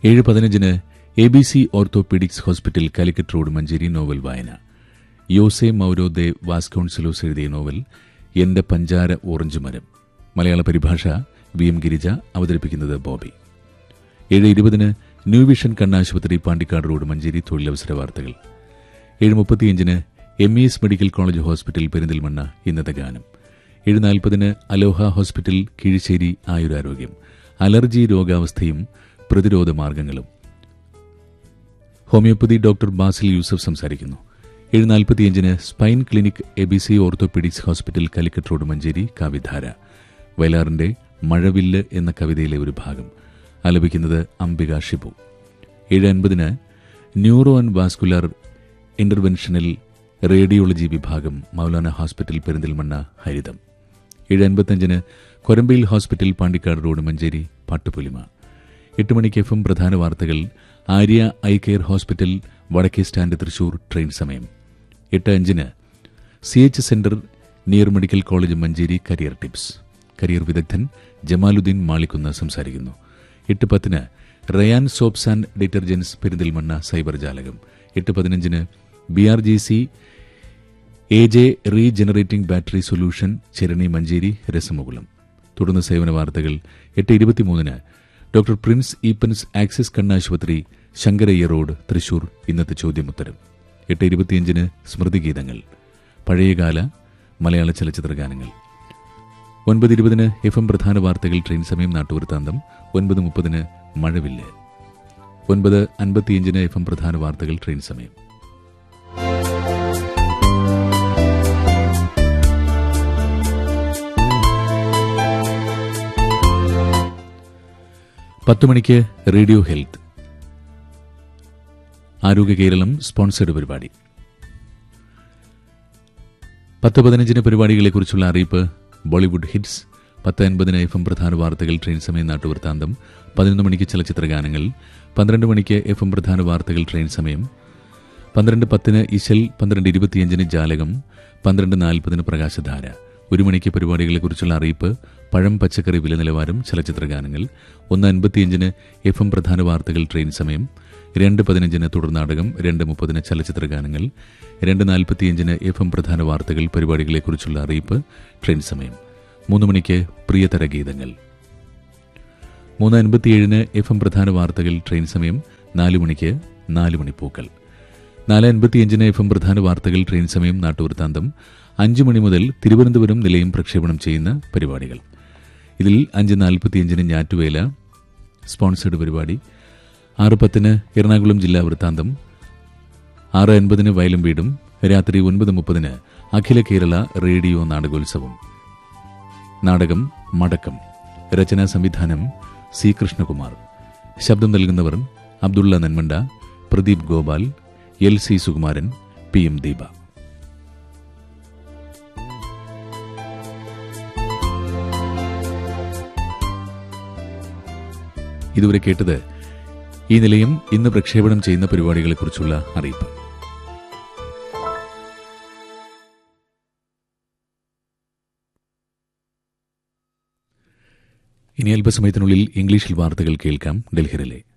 ഏഴ് പതിനഞ്ചിന് A B C orthopaedics hospital Calicut road Manjeri novel വായന യോസെ മൌരോ ദേ വാസ്കോൺസലോസ് എഴുതിയ നോവൽ എന്റെ പഞ്ചാര ഓറഞ്ച് മരം മലയാള പരിഭാഷ വി എം ഗിരിജ അവതരിപ്പിക്കുന്നത് ബോബി ഏഴ് ഇരുപതിന് ന്യൂ വിഷൻ കണ്ണാശുപത്രി പാണ്ടിക്കാട് റോഡ് മഞ്ചേരി തൊഴിലവസര വാർത്തകൾ ഏഴ് മുപ്പത്തിയഞ്ചിന് M E S medical college hospital Perinthalmanna ഇന്നത്തെ ഗാനം ഏഴ് നാൽപ്പതിന് അലോഹ ഹോസ്പിറ്റൽ കീഴ്ശ്ശേരി ആയുരാരോഗ്യം അലർജി രോഗാവസ്ഥയും പ്രതിരോധ മാർഗങ്ങളും ഹോമിയോപ്പതി ഡോക്ടർ ബാസിൽ യൂസഫ് സംസാരിക്കുന്നു ഏഴ് നാൽപ്പത്തിയഞ്ചിന് spine clinic A B C orthopaedics hospital Calicut road Manjeri കാവിധാര വയലാറിന്റെ മഴവില്ല് എന്ന കവിതയിലെ ഒരു ഭാഗം ആലപിക്കുന്നത് അംബിക ഷിബു ഏഴ് അൻപതിന് ന്യൂറോ ആൻഡ് വാസ്കുലർ ഇന്റർവെൻഷനിൽ റേഡിയോളജി വിഭാഗം മൗലാന ഹോസ്പിറ്റൽ പെരിന്തൽമണ്ണ ഹരിതം ഏഴ് അൻപത്തഞ്ചിന് കൊരമ്പയിൽ ഹോസ്പിറ്റൽ പാണ്ടിക്കാട് റോഡ് മഞ്ചേരി പാട്ടുപുലിമ എട്ട് മണിക്ക് എഫും പ്രധാന വാർത്തകൾ ആര്യ ഐ കെയർ ഹോസ്പിറ്റൽ വടക്കേ സ്റ്റാൻഡ് തൃശൂർ ട്രെയിൻ സമയം എട്ട് അഞ്ചിന് C H centre near medical college Manjeri career tips career വിദഗ്ധൻ ജമാലുദ്ദീൻ മാളിക്കുന്ന് സംസാരിക്കുന്നു എട്ട് പത്തിന് Rayan soaps and detergents Perinthalmanna cyber ജാലകം എട്ട് പതിനഞ്ചിന് B R G C A J regenerating battery solution Cherani Manjeri രസമുകുളം തുടർന്ന് സേവന വാർത്തകൾ എട്ട് ഇരുപത്തിമൂന്നിന് ഡോക്ടർ പ്രിൻസ് ഈപ്പൻസ് ആക്സിസ് കണ്ണാശുപത്രി ശങ്കരയ്യ റോഡ് തൃശൂർ ഇന്നത്തെ ചോദ്യമുത്തരം എട്ട് ഇരുപത്തിയഞ്ചിന് സ്മൃതിഗീതങ്ങൾ പഴയകാല മലയാള ചലച്ചിത്ര ഗാനങ്ങൾ ഒൻപത് ഇരുപതിന് എഫ് എം പ്രധാന വാർത്തകൾ ട്രെയിൻ സമയം നാട്ടുവൃത്താന്തം ഒൻപത് മുപ്പതിന് മഴവില്ല് ഒൻപത് അൻപത്തിയഞ്ചിന് എഫ് എം പ്രധാന വാർത്തകൾ ട്രെയിൻ സമയം പത്ത് മണിക്ക് റേഡിയോ ഹെൽത്ത് ആരോഗ്യ കേരളം സ്പോൺസേഡ് പരിപാടി പത്ത് പതിനഞ്ചിന് പരിപാടികളെക്കുറിച്ചുള്ള അറിയിപ്പ് ബോളിവുഡ് ഹിറ്റ്സ് പത്ത് അൻപതിന് എഫ് എം പ്രധാന വാർത്തകൾ ട്രെയിൻ സമയം നാട്ടുവൃത്താന്തം പതിനൊന്ന് മണിക്ക് ചലച്ചിത്ര ഗാനങ്ങൾ പന്ത്രണ്ട് മണിക്ക് എഫ് എം പ്രധാന വാർത്തകൾ ട്രെയിൻ സമയം പന്ത്രണ്ട് പത്തിന് ഇശൽ പന്ത്രണ്ട് ഇരുപത്തിയഞ്ചിന് ജാലകം പന്ത്രണ്ട് നാൽപ്പതിന് പ്രകാശധാര ഒരു മണിക്ക് പരിപാടികളെക്കുറിച്ചുള്ള അറിയിപ്പ് പഴം പച്ചക്കറി വില നിലവാരം ചലച്ചിത്ര ഗാനങ്ങൾ ഒന്ന് അൻപത്തിയഞ്ചിന് എഫ് എം പ്രധാന വാർത്തകൾ ട്രെയിൻ സമയം രണ്ട് പതിനഞ്ചിന് തുടർനാടകം രണ്ട് മുപ്പതിന് ചലച്ചിത്ര ഗാനങ്ങൾ രണ്ട് നാൽപ്പത്തിയഞ്ചിന് എഫ് എം പ്രധാന വാർത്തകൾ പരിപാടികളെക്കുറിച്ചുള്ള അറിയിപ്പ് ട്രെയിൻ സമയം മൂന്ന് മണിക്ക് പ്രിയതര ഗീതങ്ങൾ മൂന്ന് അൻപത്തിയേഴിന് എഫ് എം പ്രധാന വാർത്തകൾ ട്രെയിൻ സമയം നാല് മണിക്ക് നാല് മണിപ്പൂക്കൾ നാല് അൻപത്തിയഞ്ചിന് എഫ് എം പ്രധാന വാർത്തകൾ ട്രെയിൻ സമയം നാട്ടുവൃത്താന്തം അഞ്ചു മണി മുതൽ തിരുവനന്തപുരം നിലയം പ്രക്ഷേപണം ചെയ്യുന്ന പരിപാടികൾ ഇതിൽ അഞ്ച് നാൽപ്പത്തിയഞ്ചിന് ഞാറ്റുവേല സ്പോൺസേഡ് പരിപാടി ആറ് പത്തിന് എറണാകുളം ജില്ലാ വൃത്താന്തം ആറ് അൻപതിന് വയലും വീടും രാത്രി ഒൻപത് മുപ്പതിന് അഖില കേരള റേഡിയോ നാടകോത്സവം നാടകം മടക്കം രചനാ സംവിധാനം സി കൃഷ്ണകുമാർ ശബ്ദം നൽകുന്നവർ Abdulla Nanmanda Pradeep Gopal L C Sukumaran P M Deepa ഇതുവരെ കേട്ടത് ഈ നിലയം ഇന്ന് പ്രക്ഷേപണം ചെയ്യുന്ന പരിപാടികളെക്കുറിച്ചുള്ള അറിയിപ്പ് ഇനി അല്പസമയത്തിനുള്ളിൽ ഇംഗ്ലീഷിൽ വാർത്തകൾ കേൾക്കാം ഡൽഹിയിലെ